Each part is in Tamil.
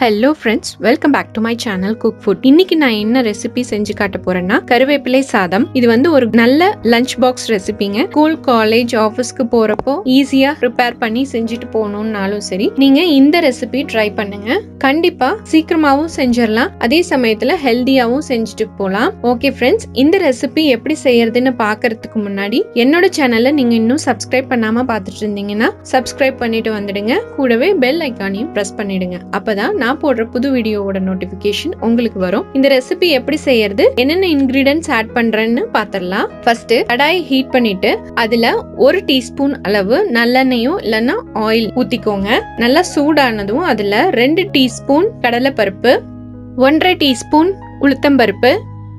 hello friends welcome back to my channel cook food இன்னைக்கு நான் என்ன ரெசிபி செஞ்சு காட்ட போறேன்னா கருவேப்பிலை சாதம் இது வந்து ஒரு நல்ல லஞ்ச் பாக்ஸ் ரெசிபிங்க ஸ்கூல் காலேஜ் ஆஃபீஸ்க்கு போறப்போ ஈஸியா ப்ரிப்பேர் பண்ணி செஞ்சுட்டு போகணும்னாலும் சரி நீங்க இந்த ரெசிபி ட்ரை பண்ணுங்க கண்டிப்பா சீக்கிரமாவும் செஞ்சிடலாம் அதே சமயத்துல ஹெல்தியாவும் செஞ்சுட்டு போகலாம் ஓகே ஃப்ரெண்ட்ஸ் இந்த ரெசிபி எப்படி செய்யறதுன்னு பாக்குறதுக்கு முன்னாடி என்னோட சேனலை நீங்க இன்னும் சப்ஸ்கிரைப் பண்ணாம பார்த்துட்டு இருந்தீங்கன்னா சப்ஸ்கிரைப் பண்ணிட்டு வந்துடுங்க கூடவே பெல் ஐக்கானையும் பிரஸ் பண்ணிடுங்க அப்பதான் நான் போடுற புது வீடியோவோட நோட்டிபிகேஷன் உங்களுக்கு வரும் இந்த ரெசிபி எப்படி செய்யறது என்னென்ன இன்கிரீடியன்ஸ் ஆட் பண்றேன்னு பாத்திரலாம் ஃபர்ஸ்ட் கடாய் ஹீட் பண்ணிட்டு அதுல ஒரு டீஸ்பூன் அளவு நல்லெண்ணெயும் இல்லைன்னா ஆயில் ஊத்திக்கோங்க நல்லா சூடானதும் அதுல ரெண்டு டீஸ்பூன் கடலைப்பருப்பு ஒன்றரை டீஸ்பூன் உளுத்தம்பருப்பு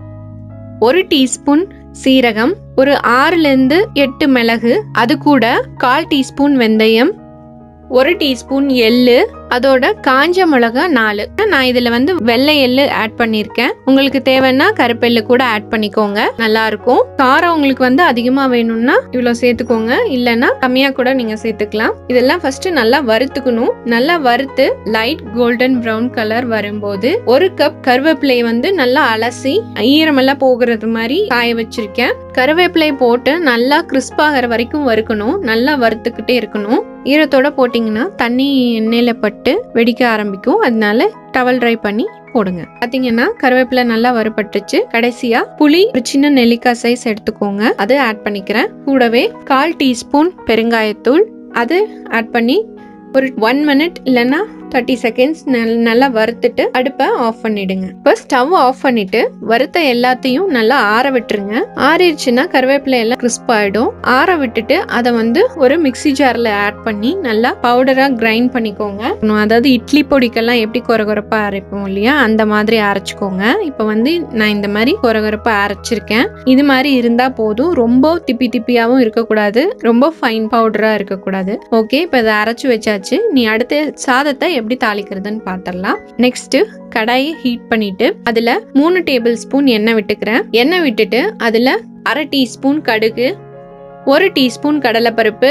ஒரு டீஸ்பூன் சீரகம் ஒரு ஆறுல இருந்து எட்டு மிளகு அது கூட கால் டீஸ்பூன் வெந்தயம் ஒரு டீஸ்பூன் எள்ளு அதோட காஞ்ச மிளகா நாலு நான் இதுல வந்து வெள்ளை எள்ளு ஆட் பண்ணிருக்கேன் உங்களுக்கு தேவைன்னா கருப்பெள்ளு கூட ஆட் பண்ணிக்கோங்க நல்லா இருக்கும் காரம் உங்களுக்கு வந்து அதிகமா வேணும்னா இவ்வளவு சேர்த்துக்கோங்க இல்லைன்னா கம்மியா கூட நீங்க சேர்த்துக்கலாம் இதெல்லாம் ஃபர்ஸ்ட் நல்லா வறுத்துக்கணும் நல்லா வறுத்து லைட் கோல்டன் ப்ரௌன் கலர் வரும்போது ஒரு கப் கருவேப்பிலை வந்து நல்லா அலசி ஈரமெல்லாம் போகிறது மாதிரி காய வச்சிருக்கேன் கருவேப்பிலை போட்டு நல்லா கிறிஸ்ப் ஆகிற வரைக்கும் வறுக்கணும் நல்லா வறுத்துக்கிட்டே இருக்கணும் ஈரத்தோட போட்டிங்கன்னா தண்ணி எண்ணெயில பட்டு வெடிக்க ஆரம்பிக்கும் அதனால டவல் ட்ரை பண்ணி போடுங்க பாத்தீங்கன்னா கருவேப்பிலை நல்லா வறுபட்டுச்சு கடைசியா புளி ஒரு சின்ன நெல்லிக்காய் சைஸ் எடுத்துக்கோங்க அது ஆட் பண்ணிக்கிறேன் கூடவே கால் டீஸ்பூன் பெருங்காயத்தூள் அது ஆட் பண்ணி ஒரு ஒன் மினிட் இல்லைன்னா தேர்ட்டி செகண்ட்ஸ் நல்லா வறுத்துட்டு அடுப்பை ஆஃப் பண்ணிடுங்க இப்போ ஸ்டவ் ஆஃப் பண்ணிட்டு வறுத்த எல்லாத்தையும் நல்லா ஆற விட்டுருங்க ஆறிடுச்சுன்னா கருவேப்பிலை எல்லாம் கிறிஸ்ப் ஆயிடும் ஆற விட்டுட்டு அதை வந்து ஒரு மிக்சி ஜார்ல ஆட் பண்ணி நல்லா பவுடரா கிரைண்ட் பண்ணிக்கோங்க அதாவது இட்லி பொடிக்கெல்லாம் எப்படி கொரகொரப்பா அரைப்போம் இல்லையா அந்த மாதிரி அரைச்சிக்கோங்க இப்போ வந்து நான் இந்த மாதிரி கொரகொரப்பா அரைச்சிருக்கேன் இது மாதிரி இருந்தா போதும் ரொம்ப திப்பி திப்பியாவும் இருக்கக்கூடாது ரொம்ப ஃபைன் பவுடரா இருக்கக்கூடாது ஓகே இப்போ இதை அரைச்சு வச்சாச்சு நீ அடுத்த சாதத்தை எப்படி தாளிக்கிறதுன்னு பார்த்துடலாம் நெக்ஸ்ட் கடாயை ஹீட் பண்ணிட்டு அதுல மூணு டேபிள் ஸ்பூன் எண்ணெய் விட்டுக்கிறேன் எண்ணெய் விட்டுட்டு அதுல அரை டீஸ்பூன் கடுகு ஒரு டீஸ்பூன் கடலைப்பருப்பு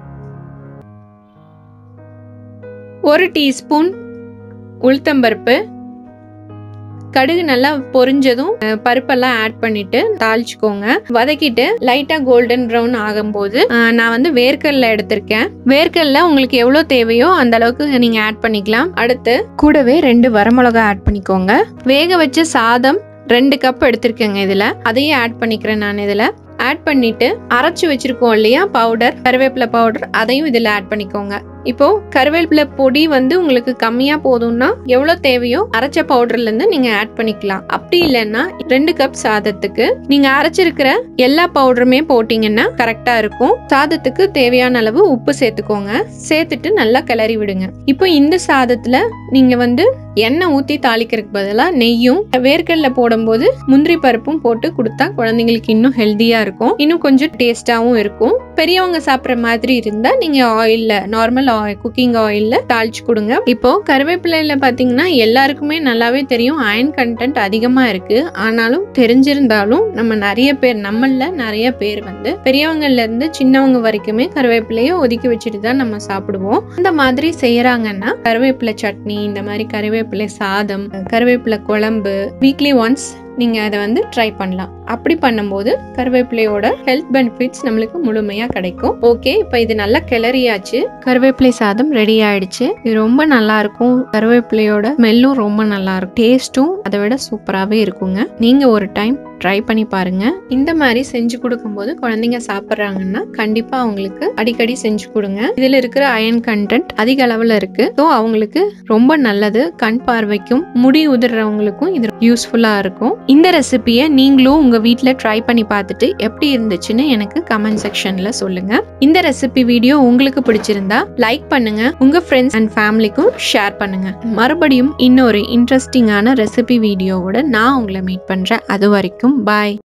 ஒரு டீஸ்பூன் உளுத்தம்பருப்பு கடுகு நல்லா பொரிஞ்சதும் பருப்பெல்லாம் ஆட் பண்ணிட்டு தாளிச்சுக்கோங்க வதக்கிட்டு லைட்டா கோல்டன் ப்ரௌன் ஆகும்போது நான் வந்து வேர்க்கல்ல எடுத்திருக்கேன் வேர்க்கல்ல உங்களுக்கு எவ்வளவு தேவையோ அந்த அளவுக்கு நீங்க ஆட் பண்ணிக்கலாம் அடுத்து கூடவே ரெண்டு வரமிளகா ஆட் பண்ணிக்கோங்க வேக வச்ச சாதம் ரெண்டு கப் எடுத்திருக்கேங்க இதுல அதையும் ஆட் பண்ணிக்கிறேன் நான் இதுல ஆட் பண்ணிட்டு அரைச்சு வச்சிருக்கோம் இல்லையா பவுடர் கருவேப்பிலை பவுடர் அதையும் இதுல ஆட் பண்ணிக்கோங்க இப்போ கருவேப்பிலை பொடி வந்து உங்களுக்கு கம்மியா போதும்னா எவ்வளவு தேவையோ அரைச்ச பவுடர்ல இருந்து நீங்க ஆட் பண்ணிக்கலாம் அப்படி இல்லைன்னா ரெண்டு கப் சாதத்துக்கு நீங்க அரைச்சிருக்கிற எல்லா பவுடருமே போட்டீங்கன்னா கரெக்டா இருக்கும் சாதத்துக்கு தேவையான அளவு உப்பு சேர்த்துக்கோங்க சேர்த்துட்டு நல்லா கிளறி விடுங்க இப்போ இந்த சாதத்துல நீங்க வந்து எண்ணெய் ஊத்தி தாளிக்கிறதுக்கு பதிலாக நெய்யும் வேர்க்கடல போடும்போது முந்திரி பருப்பும் போட்டு கொடுத்தா குழந்தைங்களுக்கு இன்னும் ஹெல்த்தியா இருக்கும் இன்னும் கொஞ்சம் டேஸ்டாவும் இருக்கும் பெரியவங்க சாப்பிட்ற மாதிரி இருந்தா நீங்க ஆயில்ல நார்மல் ஆயில் குக்கிங் ஆயில்ல தாளிச்சு கொடுங்க இப்போ கருவேப்பிலையில பாத்தீங்கன்னா எல்லாருக்குமே நல்லாவே தெரியும் அயன் கண்டென்ட் அதிகமா இருக்கு ஆனாலும் தெரிஞ்சிருந்தாலும் நம்ம நிறைய பேர் நம்மள நிறைய பேர் வந்து பெரியவங்கல இருந்து சின்னவங்க வரைக்குமே கருவேப்பிலையை ஒதுக்கி வச்சுட்டு தான் நம்ம சாப்பிடுவோம் அந்த மாதிரி செய்யறாங்கன்னா கருவேப்பிலை சட்னி இந்த மாதிரி கருவேப்பிலை சாதம் கருவேப்பிலை குழம்பு வீக்லி ஒன்ஸ் நீங்க அதை வந்து ட்ரை பண்ணலாம் அப்படி பண்ணும்போது கருவேப்பிலையோட ஹெல்த் பெனிஃபிட்ஸ் நம்மளுக்கு முழுமையா கிடைக்கும் ஓகே இப்போ இது நல்லா கிளறியாச்சு கருவேப்பிலை சாதம் ரெடி ஆயிடுச்சு இது ரொம்ப நல்லா இருக்கும் கருவேப்பிலையோட ஸ்மெல்லும் ரொம்ப நல்லா இருக்கும் டேஸ்ட்டும் அதை விட சூப்பராகவே இருக்குங்க நீங்க ஒரு டைம் ட்ரை பண்ணி பாருங்க இந்த மாதிரி செஞ்சு கொடுக்கும்போது குழந்தைங்க சாப்பிட்றாங்கன்னா கண்டிப்பா அவங்களுக்கு அடிக்கடி செஞ்சு கொடுங்க இதுல இருக்கிற அயன் கண்டென்ட் அதிக அளவுல இருக்கு ஸோ அவங்களுக்கு ரொம்ப நல்லது கண் பார்வைக்கும் முடி உதிர்றவங்களுக்கும் இது யூஸ்ஃபுல்லா இருக்கும் இந்த ரெசிபியை நீங்களும் உங்க வீட்டில் ட்ரை பண்ணி பார்த்துட்டு எப்படி இருந்துச்சுன்னு எனக்கு கமெண்ட் செக்ஷன்ல சொல்லுங்க இந்த ரெசிபி வீடியோ உங்களுக்கு பிடிச்சிருந்தா லைக் பண்ணுங்க உங்க ஃப்ரெண்ட்ஸ் அண்ட் ஃபேமிலிக்கும் ஷேர் பண்ணுங்க மறுபடியும் இன்னொரு இன்ட்ரெஸ்டிங்கான ரெசிபி வீடியோவோட நான் உங்களை மீட் பண்றேன் அது வரைக்கும் பாய்